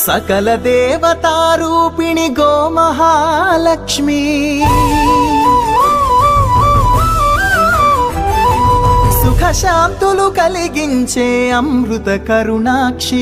సకల దేవతారూపిణి గో మహాలక్ష్మి సుఖ శాంతులు కలిగించే అమృత కరుణాక్షి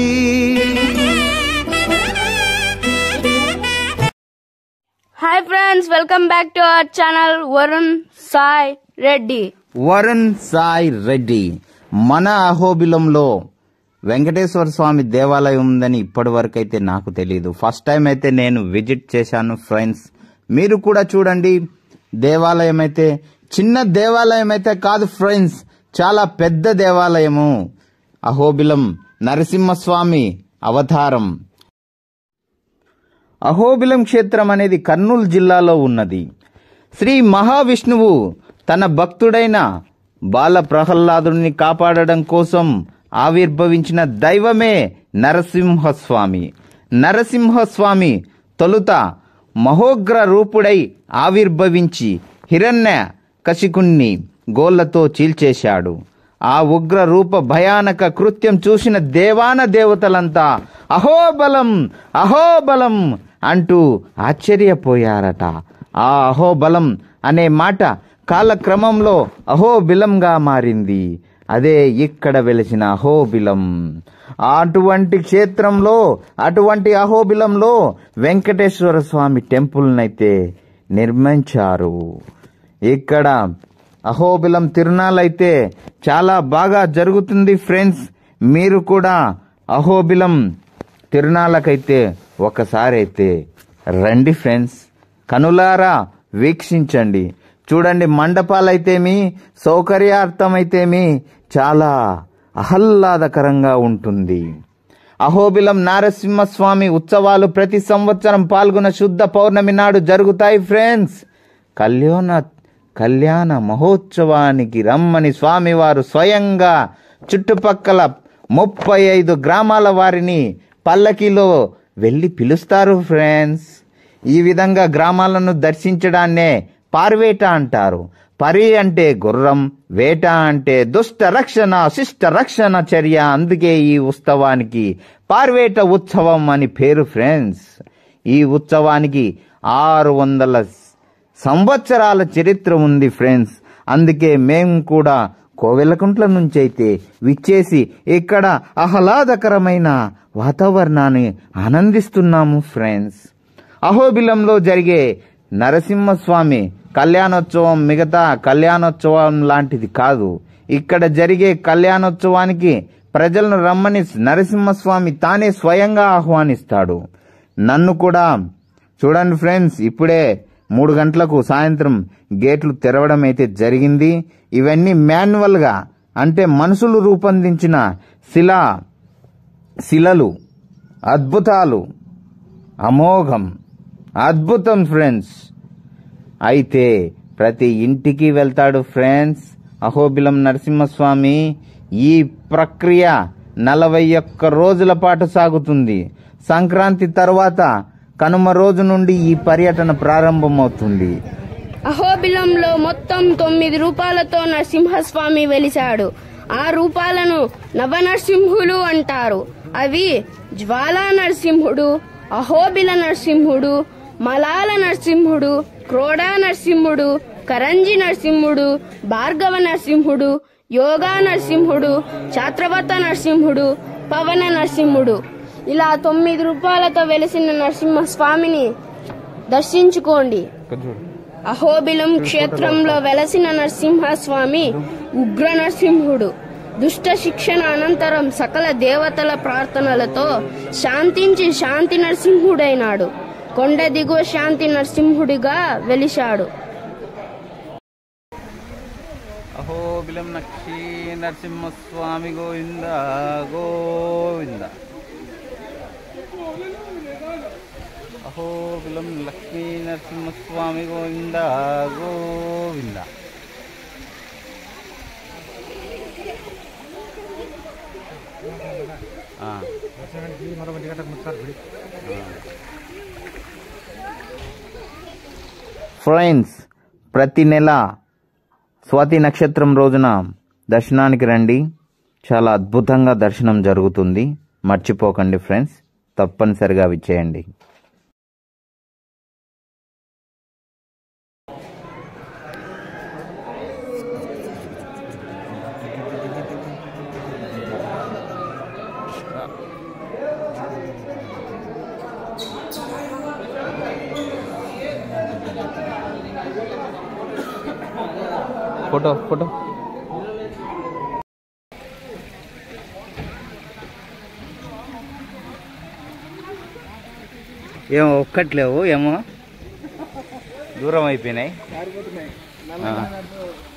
hi friends welcome back to our channel Varun Sai Reddy Varun Sai Reddy మన అహోబిలంలో వెంకటేశ్వర స్వామి దేవాలయం ఉందని ఇప్పటి వరకు అయితే నాకు తెలియదు ఫస్ట్ టైం అయితే నేను విజిట్ చేశాను ఫ్రెండ్స్ మీరు కూడా చూడండి దేవాలయం అయితే చిన్న దేవాలయం అయితే కాదు ఫ్రెండ్స్ చాలా పెద్ద దేవాలయము అహోబిలం నరసింహస్వామి అవతారం అహోబిలం క్షేత్రం అనేది కర్నూలు జిల్లాలో ఉన్నది శ్రీ మహావిష్ణువు తన భక్తుడైన బాల ప్రహ్లాదుని కాపాడడం కోసం ఆవిర్భవించిన దైవమే నరసింహస్వామి నరసింహస్వామి తొలుత మహోగ్ర రూపుడై ఆవిర్భవించి హిరణ్య కశికుణ్ణి గోళ్లతో చీల్చేశాడు ఆ ఉగ్ర రూప భయానక కృత్యం చూసిన దేవాన దేవతలంతా అహోబలం అహోబలం అంటూ ఆశ్చర్యపోయారట ఆ అహోబలం అనే మాట కాలక్రమంలో అహోబిలంగా మారింది అదే ఇక్కడ వెలిసిన అహోబిలం అటువంటి క్షేత్రంలో అటువంటి అహోబిలంలో వెంకటేశ్వర స్వామి టెంపుల్నైతే నిర్మించారు ఇక్కడ అహోబిలం తిరునాళ్ళైతే చాలా బాగా జరుగుతుంది ఫ్రెండ్స్ మీరు కూడా అహోబిలం తిరునాళ్ళకైతే ఒకసారి అయితే రండి ఫ్రెండ్స్ కనులారా వీక్షించండి చూడండి మండపాలైతేమి సౌకర్యార్థమైతేమి చాలా ఆహ్లాదకరంగా ఉంటుంది అహోబిలం నారసింహస్వామి ఉత్సవాలు ప్రతి సంవత్సరం పాల్గొన శుద్ధ పౌర్ణమి నాడు జరుగుతాయి ఫ్రెండ్స్ కళ్యాణ కళ్యాణ మహోత్సవానికి రమ్మని స్వామివారు స్వయంగా చుట్టుపక్కల ముప్పై ఐదు గ్రామాల వారిని పల్లకిలో వెళ్ళి పిలుస్తారు ఫ్రెండ్స్ ఈ విధంగా గ్రామాలను దర్శించడాన్నే పార్వేట అంటారు పరి అంటే గుర్రం వేట అంటే దుష్ట రక్షణ శిష్ట రక్షణ చర్య అందుకే ఈ ఉత్సవానికి పార్వేట ఉత్సవం అని పేరు ఫ్రెండ్స్ ఈ ఉత్సవానికి ఆరు వందల సంవత్సరాల చరిత్ర ఉంది ఫ్రెండ్స్ అందుకే మేము కూడా కోవెలకుంట్ల నుంచి అయితే విచ్చేసి ఇక్కడ ఆహ్లాదకరమైన వాతావరణాన్ని ఆనందిస్తున్నాము ఫ్రెండ్స్ అహోబిలంలో జరిగే నరసింహస్వామి కళ్యాణోత్సవం మిగతా కళ్యాణోత్సవం లాంటిది కాదు ఇక్కడ జరిగే కళ్యాణోత్సవానికి ప్రజలను రమ్మని నరసింహస్వామి తానే స్వయంగా ఆహ్వానిస్తాడు నన్ను కూడా చూడండి ఫ్రెండ్స్ ఇప్పుడే మూడు గంటలకు సాయంత్రం గేట్లు తెరవడం అయితే జరిగింది ఇవన్నీ మాన్యువల్గా అంటే మనుషులు రూపొందించిన శిలా శిలలు అద్భుతాలు అమోఘం అద్భుతం ఫ్రెండ్స్ అయితే ప్రతి ఇంటికి వెళ్తాడు ఫ్రెండ్స్ అహోబిలం నరసింహస్వామి ఈ ప్రక్రియ నలభై ఒక్క రోజుల పాటు సాగుతుంది సంక్రాంతి తర్వాత కనుమ రోజు నుండి ఈ పర్యటన ప్రారంభమవుతుంది అహోబిలంలో మొత్తం తొమ్మిది రూపాలతో నరసింహస్వామి వెలిశాడు ఆ రూపాలను నవనరసింహులు అంటారు అవి జ్వాలా నరసింహుడు అహోబిల నరసింహుడు మలాల నరసింహుడు క్రోడా నరసింహుడు కరంజి నరసింహుడు భార్గవ నరసింహుడు యోగా నరసింహుడు ఛాత్రవత నరసింహుడు పవన నరసింహుడు ఇలా తొమ్మిది రూపాయలతో వెలిసిన నరసింహస్వామిని దర్శించుకోండి అహోబిలం క్షేత్రంలో వెలసిన నరసింహస్వామి ఉగ్ర నరసింహుడు దుష్ట శిక్షణ అనంతరం సకల దేవతల ప్రార్థనలతో శాంతించి శాంతి నరసింహుడైనాడు కొండ దిగువ శాంతి నరసింహుడిగా వెలిశాడు అహోబిలం నక్షి నరసింహస్వామి గోవింద గోవింద అహోబిలం లక్ష్మీ నరసింహస్వామి గోవింద గోవింద ఆ. ఫ్రెండ్స్ ప్రతి నెల స్వాతి నక్షత్రం రోజున దర్శనానికి రండి చాలా అద్భుతంగా దర్శనం జరుగుతుంది మర్చిపోకండి ఫ్రెండ్స్ తప్పనిసరిగా అవి చేయండి ఫోటో ఫోటో ఏమో ఒక్కట్లేవు ఏమో దూరం అయిపోయినాయి ఆ.